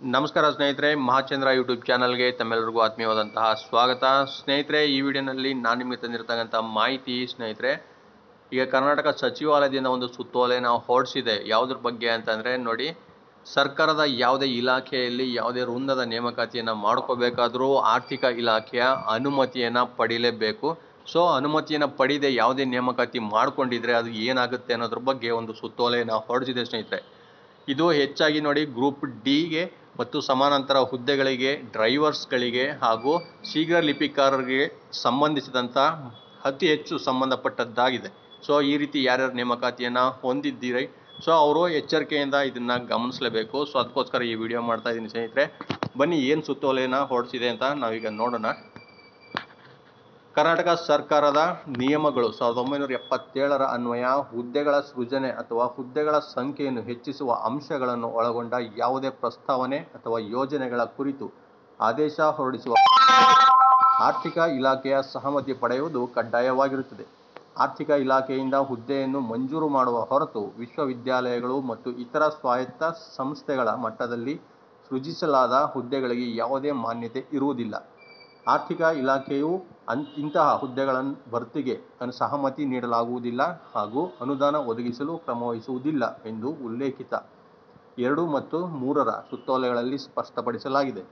ನಮಸ್ಕಾರ ಸ್ನೇಹಿತರೆ ಮಹಾಚಂದ್ರ ಯೂಟ್ಯೂಬ್ ಚಾನಲ್ಗೆ ತಮ್ಮೆಲ್ಲರಿಗೂ ಆತ್ಮೀಯವಾದಂತಹ ಸ್ವಾಗತ ಸ್ನೇಹಿತರೆ ಈ ವಿಡಿಯೋನಲ್ಲಿ ನಾನು ನಿಮಗೆ ತಂದಿರತಕ್ಕಂಥ ಮಾಹಿತಿ ಸ್ನೇಹಿತರೆ ಈಗ ಕರ್ನಾಟಕ ಸಚಿವಾಲಯದಿಂದ ಒಂದು ಸುತ್ತೋಲೆನ ಹೊರಡಿಸಿದೆ ಯಾವುದ್ರ ಬಗ್ಗೆ ಅಂತಂದರೆ ನೋಡಿ ಸರ್ಕಾರದ ಯಾವುದೇ ಇಲಾಖೆಯಲ್ಲಿ ಯಾವುದೇ ವೃಂದದ ನೇಮಕಾತಿಯನ್ನು ಮಾಡ್ಕೋಬೇಕಾದ್ರೂ ಆರ್ಥಿಕ ಇಲಾಖೆಯ ಅನುಮತಿಯನ್ನು ಪಡೀಲೇಬೇಕು ಸೊ ಅನುಮತಿಯನ್ನು ಪಡೆಯದೆ ಯಾವುದೇ ನೇಮಕಾತಿ ಮಾಡ್ಕೊಂಡಿದ್ರೆ ಅದು ಏನಾಗುತ್ತೆ ಅನ್ನೋದ್ರ ಬಗ್ಗೆ ಒಂದು ಸುತ್ತೋಲೆನ ಹೊರಡಿಸಿದೆ ಸ್ನೇಹಿತರೆ ಇದು ಹೆಚ್ಚಾಗಿ ನೋಡಿ ಗ್ರೂಪ್ ಡಿಗೆ ಮತ್ತು ಸಮಾನಾಂತರ ಹುದ್ದೆಗಳಿಗೆ ಡ್ರೈವರ್ಸ್ಗಳಿಗೆ ಹಾಗೂ ಶೀಘ್ರ ಲಿಪಿಕಾರರಿಗೆ ಸಂಬಂಧಿಸಿದಂಥ ಅತಿ ಹೆಚ್ಚು ಸಂಬಂಧಪಟ್ಟದ್ದಾಗಿದೆ ಸೊ ಈ ರೀತಿ ಯಾರ್ಯಾರು ನೇಮಕಾತಿಯನ್ನು ಹೊಂದಿದ್ದೀರಿ ಸೊ ಅವರು ಎಚ್ಚರಿಕೆಯಿಂದ ಇದನ್ನು ಗಮನಿಸಲೇಬೇಕು ಸೊ ಅದಕ್ಕೋಸ್ಕರ ಈ ವಿಡಿಯೋ ಮಾಡ್ತಾ ಇದ್ದೀನಿ ಸ್ನೇಹಿತರೆ ಬನ್ನಿ ಏನು ಸುತ್ತೋಲೆನ ಹೊರಡಿಸಿದೆ ಅಂತ ನಾವೀಗ ನೋಡೋಣ ಕರ್ನಾಟಕ ಸರ್ಕಾರದ ನಿಯಮಗಳು ಸಾವಿರದ ಒಂಬೈನೂರ ಎಪ್ಪತ್ತೇಳರ ಅನ್ವಯ ಹುದ್ದೆಗಳ ಸೃಜನೆ ಅಥವಾ ಹುದ್ದೆಗಳ ಸಂಖ್ಯೆಯನ್ನು ಹೆಚ್ಚಿಸುವ ಅಂಶಗಳನ್ನು ಒಳಗೊಂಡ ಯಾವುದೇ ಪ್ರಸ್ತಾವನೆ ಅಥವಾ ಯೋಜನೆಗಳ ಕುರಿತು ಆದೇಶ ಹೊರಡಿಸುವ ಆರ್ಥಿಕ ಇಲಾಖೆಯ ಸಹಮತಿ ಪಡೆಯುವುದು ಕಡ್ಡಾಯವಾಗಿರುತ್ತದೆ ಆರ್ಥಿಕ ಇಲಾಖೆಯಿಂದ ಹುದ್ದೆಯನ್ನು ಮಂಜೂರು ಮಾಡುವ ಹೊರತು ವಿಶ್ವವಿದ್ಯಾಲಯಗಳು ಮತ್ತು ಇತರ ಸ್ವಾಯತ್ತ ಸಂಸ್ಥೆಗಳ ಮಟ್ಟದಲ್ಲಿ ಸೃಜಿಸಲಾದ ಹುದ್ದೆಗಳಿಗೆ ಯಾವುದೇ ಮಾನ್ಯತೆ ಇರುವುದಿಲ್ಲ ಆರ್ಥಿಕ ಇಲಾಖೆಯು ಅನ್ ಇಂತಹ ಹುದ್ದೆಗಳ ಭರ್ತಿಗೆ ಅನು ಸಹಮತಿ ನೀಡಲಾಗುವುದಿಲ್ಲ ಹಾಗೂ ಅನುದಾನ ಒದಗಿಸಲು ಕ್ರಮವಹಿಸುವುದಿಲ್ಲ ಎಂದು ಉಲ್ಲೇಖಿತ ಎರಡು ಮತ್ತು ಮೂರರ ಸುತ್ತೋಲೆಗಳಲ್ಲಿ ಸ್ಪಷ್ಟಪಡಿಸಲಾಗಿದೆ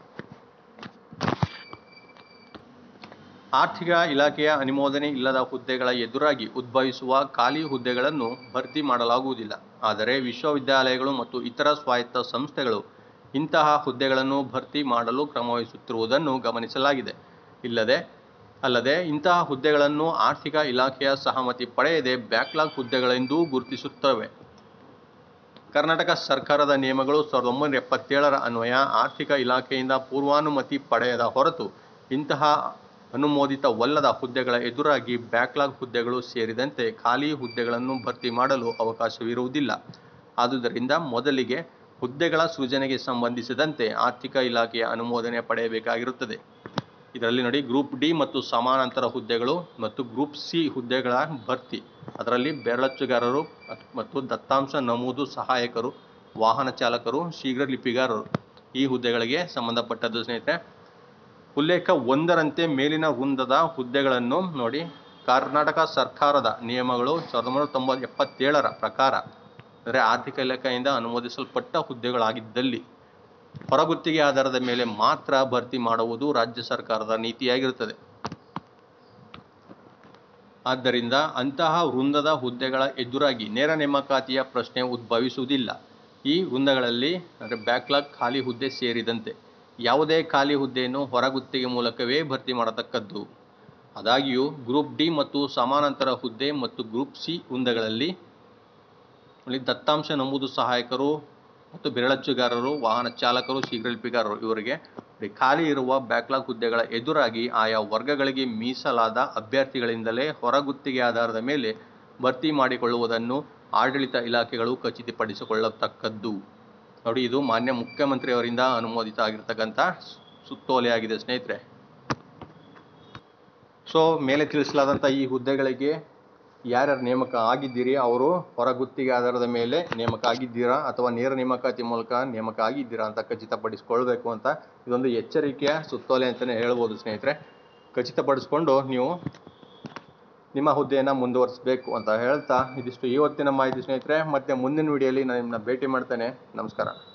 ಆರ್ಥಿಕ ಇಲಾಖೆಯ ಅನುಮೋದನೆ ಇಲ್ಲದ ಹುದ್ದೆಗಳ ಎದುರಾಗಿ ಉದ್ಭವಿಸುವ ಖಾಲಿ ಹುದ್ದೆಗಳನ್ನು ಭರ್ತಿ ಮಾಡಲಾಗುವುದಿಲ್ಲ ಆದರೆ ವಿಶ್ವವಿದ್ಯಾಲಯಗಳು ಮತ್ತು ಇತರ ಸ್ವಾಯತ್ತ ಸಂಸ್ಥೆಗಳು ಇಂತಹ ಹುದ್ದೆಗಳನ್ನು ಭರ್ತಿ ಮಾಡಲು ಕ್ರಮವಹಿಸುತ್ತಿರುವುದನ್ನು ಗಮನಿಸಲಾಗಿದೆ ಇಲ್ಲದೆ ಅಲ್ಲದೆ ಇಂತಹ ಹುದ್ದೆಗಳನ್ನು ಆರ್ಥಿಕ ಇಲಾಖೆಯ ಸಹಮತಿ ಪಡೆಯದೆ ಬ್ಯಾಕ್ಲಾಗ್ ಹುದ್ದೆಗಳೆಂದೂ ಗುರುತಿಸುತ್ತವೆ ಕರ್ನಾಟಕ ಸರ್ಕಾರದ ನಿಯಮಗಳು ಸಾವಿರದ ಒಂಬೈನೂರ ಎಪ್ಪತ್ತೇಳರ ಅನ್ವಯ ಆರ್ಥಿಕ ಇಲಾಖೆಯಿಂದ ಪೂರ್ವಾನುಮತಿ ಪಡೆಯದ ಹೊರತು ಇಂತಹ ಅನುಮೋದಿತವಲ್ಲದ ಹುದ್ದೆಗಳ ಎದುರಾಗಿ ಬ್ಯಾಕ್ಲಾಗ್ ಹುದ್ದೆಗಳು ಸೇರಿದಂತೆ ಖಾಲಿ ಹುದ್ದೆಗಳನ್ನು ಭರ್ತಿ ಮಾಡಲು ಅವಕಾಶವಿರುವುದಿಲ್ಲ ಆದುದರಿಂದ ಮೊದಲಿಗೆ ಹುದ್ದೆಗಳ ಸೃಜನೆಗೆ ಸಂಬಂಧಿಸಿದಂತೆ ಆರ್ಥಿಕ ಇಲಾಖೆಯ ಅನುಮೋದನೆ ಪಡೆಯಬೇಕಾಗಿರುತ್ತದೆ ಇದರಲ್ಲಿ ನೋಡಿ ಗ್ರೂಪ್ ಡಿ ಮತ್ತು ಸಮಾನಾಂತರ ಹುದ್ದೆಗಳು ಮತ್ತು ಗ್ರೂಪ್ ಸಿ ಹುದ್ದೆಗಳ ಭರ್ತಿ ಅದರಲ್ಲಿ ಬೆರಳಚ್ಚುಗಾರರು ಮತ್ತು ದತ್ತಾಂಶ ನಮೂದು ಸಹಾಯಕರು ವಾಹನ ಚಾಲಕರು ಶೀಘ್ರ ಲಿಪಿಗಾರರು ಈ ಹುದ್ದೆಗಳಿಗೆ ಸಂಬಂಧಪಟ್ಟದ್ದು ಸ್ನೇಹಿತರೆ ಉಲ್ಲೇಖ ಒಂದರಂತೆ ಮೇಲಿನ ವೃಂದದ ಹುದ್ದೆಗಳನ್ನು ನೋಡಿ ಕರ್ನಾಟಕ ಸರ್ಕಾರದ ನಿಯಮಗಳು ಸಾವಿರದ ಒಂಬೈನೂರ ತೊಂಬತ್ ಎಪ್ಪತ್ತೇಳರ ಪ್ರಕಾರ ಅಂದರೆ ಆರ್ಥಿಕ ಇಲಾಖೆಯಿಂದ ಅನುಮೋದಿಸಲ್ಪಟ್ಟ ಹುದ್ದೆಗಳಾಗಿದ್ದಲ್ಲಿ ಹೊರಗುತ್ತಿಗೆ ಆಧಾರದ ಮೇಲೆ ಮಾತ್ರ ಭರ್ತಿ ಮಾಡುವುದು ರಾಜ್ಯ ಸರ್ಕಾರದ ನೀತಿಯಾಗಿರುತ್ತದೆ ಆದ್ದರಿಂದ ಅಂತಹ ವೃಂದದ ಹುದ್ದೆಗಳ ಎದುರಾಗಿ ನೇರ ನೇಮಕಾತಿಯ ಪ್ರಶ್ನೆ ಉದ್ಭವಿಸುವುದಿಲ್ಲ ಈ ವೃಂದಗಳಲ್ಲಿ ಅಂದರೆ ಬ್ಯಾಕ್ಲಾಗ್ ಖಾಲಿ ಹುದ್ದೆ ಸೇರಿದಂತೆ ಯಾವುದೇ ಖಾಲಿ ಹುದ್ದೆಯನ್ನು ಹೊರಗುತ್ತಿಗೆ ಮೂಲಕವೇ ಭರ್ತಿ ಮಾಡತಕ್ಕದ್ದು ಆದಾಗ್ಯೂ ಗ್ರೂಪ್ ಡಿ ಮತ್ತು ಸಮಾನಾಂತರ ಹುದ್ದೆ ಮತ್ತು ಗ್ರೂಪ್ ಸಿ ವೃಂದಗಳಲ್ಲಿ ಅಲ್ಲಿ ದತ್ತಾಂಶ ನಮೂದು ಸಹಾಯಕರು ಮತ್ತು ಬೆರಳಚ್ಚುಗಾರರು ವಾಹನ ಚಾಲಕರು ಶೀಘ್ರ ಲಿಪಿಗಾರರು ಇವರಿಗೆ ಖಾಲಿ ಇರುವ ಬ್ಯಾಕ್ಲಾಗ್ ಹುದ್ದೆಗಳ ಎದುರಾಗಿ ಆಯಾ ವರ್ಗಗಳಿಗೆ ಮೀಸಲಾದ ಅಭ್ಯರ್ಥಿಗಳಿಂದಲೇ ಹೊರಗುತ್ತಿಗೆ ಆಧಾರದ ಮೇಲೆ ಭರ್ತಿ ಮಾಡಿಕೊಳ್ಳುವುದನ್ನು ಆಡಳಿತ ಇಲಾಖೆಗಳು ಖಚಿತಪಡಿಸಿಕೊಳ್ಳತಕ್ಕದ್ದು ನೋಡಿ ಇದು ಮಾನ್ಯ ಮುಖ್ಯಮಂತ್ರಿಯವರಿಂದ ಅನುಮೋದಿತ ಆಗಿರ್ತಕ್ಕಂಥ ಸುತ್ತೋಲೆಯಾಗಿದೆ ಸ್ನೇಹಿತರೆ ಸೊ ಮೇಲೆ ತಿಳಿಸಲಾದಂಥ ಈ ಹುದ್ದೆಗಳಿಗೆ ಯಾರ್ಯಾರು ನೇಮಕ ಆಗಿದ್ದೀರಿ ಅವರು ಹೊರಗುತ್ತಿಗೆ ಆಧಾರದ ಮೇಲೆ ನೇಮಕ ಆಗಿದ್ದೀರಾ ಅಥವಾ ನೇರ ನೇಮಕಾತಿ ಮೂಲಕ ನೇಮಕ ಆಗಿದ್ದೀರಾ ಅಂತ ಖಚಿತಪಡಿಸ್ಕೊಳ್ಬೇಕು ಅಂತ ಇದೊಂದು ಎಚ್ಚರಿಕೆಯ ಸುತ್ತೋಲೆ ಅಂತಲೇ ಹೇಳ್ಬೋದು ಸ್ನೇಹಿತರೆ ಖಚಿತಪಡಿಸ್ಕೊಂಡು ನೀವು ನಿಮ್ಮ ಹುದ್ದೆಯನ್ನು ಮುಂದುವರಿಸಬೇಕು ಅಂತ ಹೇಳ್ತಾ ಇದಿಷ್ಟು ಇವತ್ತಿನ ಮಾಹಿತಿ ಸ್ನೇಹಿತರೆ ಮತ್ತೆ ಮುಂದಿನ ವಿಡಿಯೋಲಿ ನಾನು ನಿಮ್ಮನ್ನ ಭೇಟಿ ಮಾಡ್ತೇನೆ ನಮಸ್ಕಾರ